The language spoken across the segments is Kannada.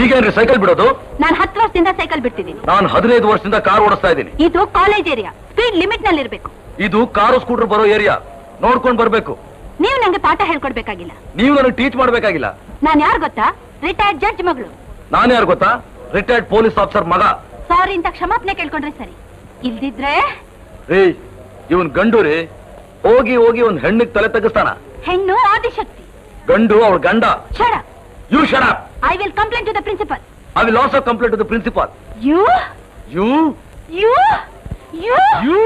ಈಗೇನ್ರಿ ಸೈಕಲ್ ಬಿಡೋದು ನಾನು ಹತ್ತು ವರ್ಷದಿಂದ ಸೈಕಲ್ ಬಿಡ್ತಿದ್ದೀನಿ ನಾನು ಹದಿನೈದು ವರ್ಷದಿಂದ ಕಾರ್ ಓಡಿಸ್ತಾ ಇದ್ದೀನಿ ಇದು ಕಾಲೇಜ್ ಏರಿಯಾ ಸ್ಪೀಡ್ ಲಿಮಿಟ್ ನಲ್ಲಿ ಇರಬೇಕು ಇದು ಕಾರು ಸ್ಕೂಟರ್ ಬರೋ ಏರಿಯಾ ನೋಡ್ಕೊಂಡ್ ಬರ್ಬೇಕು ನೀವು ನಂಗೆ ಪಾಠ ಹೇಳ್ಕೊಡ್ಬೇಕಾಗಿಲ್ಲ ನೀವು ನನಗೆ ಟೀಚ್ ಮಾಡ್ಬೇಕಾಗಿಲ್ಲ ನಾನು ಯಾರು ಗೊತ್ತಾ ರಿಟೈರ್ಡ್ ಜಡ್ಜ್ ಮಗಳು ನಾನು ಯಾರು ಗೊತ್ತಾ ರಿಟೈರ್ಡ್ ಪೊಲೀಸ್ ಆಫೀಸರ್ ಮಗ ಸಾರಿ ಅಂತ ಕ್ಷಮಾಪಣೆ ಕೇಳ್ಕೊಂಡ್ರೆ ಸರಿ ಇಲ್ದಿದ್ರೆ ರೀ ಇವನ್ ಗಂಡು ರೀ ಹೋಗಿ ಹೋಗಿ ಒಂದ್ ಹೆಣ್ಣಿಗೆ ತಲೆ ತಗ್ಗಿಸ್ತಾನ ಹೆಣ್ಣು ಆದಿಶಕ್ತಿ ಗಂಡು ಅವಳ ಗಂಡ shut you shut I will complaint to the principal I will also complaint to the principal you you you you you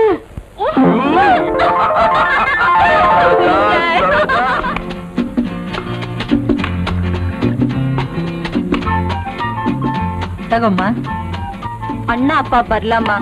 ತಗೊಮ್ಮ ಅಣ್ಣ ಅಪ್ಪ ಬರ್ಲಮ್ಮ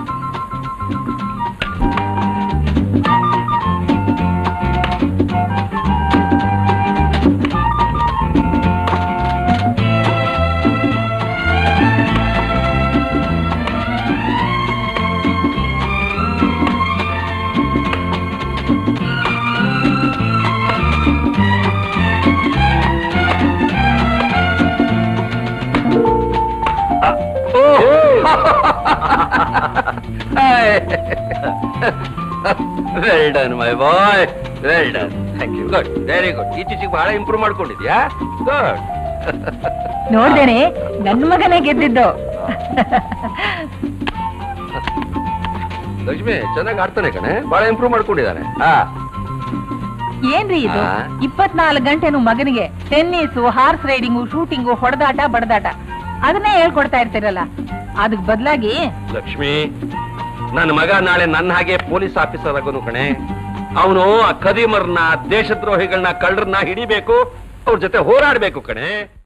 well done my boy well done thank you good very good ಇತ್ತೀಚೆಗೆ ಬಹಳ ಇಂಪ್ರೂವ್ ಮಾಡ್ಕೊಂಡಿದ್ಯಾ ಗುಡ್ ನೋಡ್ದೇನೆ ನನ್ನ ಮಗನೇ ಗೆದ್ದಿದ್ದು ಲಕ್ಷ್ಮಿ ಚೆನ್ನಾಗಿ ಆಡ್ತಾನೆ ಕಣೆ ಬಹಳ ಇಂಪ್ರೂವ್ ಮಾಡ್ಕೊಂಡಿದ್ದಾನೆ ಹಾ ಏನ್ರಿ ಇದು ಆ? ಇಪ್ಪತ್ನಾಲ್ಕು ಗಂಟೆನು ಮಗನಿಗೆ ಟೆನ್ನಿಸು ಹಾರ್ಸ್ ರೈಡಿಂಗು ಶೂಟಿಂಗು ಹೊಡೆದಾಟ ಬಡದಾಟ ಅದನ್ನೇ ಹೇಳ್ಕೊಡ್ತಾ ಇರ್ತೀರಲ್ಲ ಅದಕ್ ಬದಲಾಗಿ ಲಕ್ಷ್ಮಿ ನನ್ನ ಮಗ ನಾಳೆ ನನ್ನ ಹಾಗೆ ಪೊಲೀಸ್ ಆಫೀಸರ್ ಆಗೋನು ಕಣೆ ಅವನು ಆ ಕದಿಮರ್ನ ದೇಶದ್ರೋಹಿಗಳನ್ನ ಕಳ್ಳರನ್ನ ಹಿಡಿಬೇಕು ಅವ್ರ ಜೊತೆ ಹೋರಾಡ್ಬೇಕು ಕಣೆ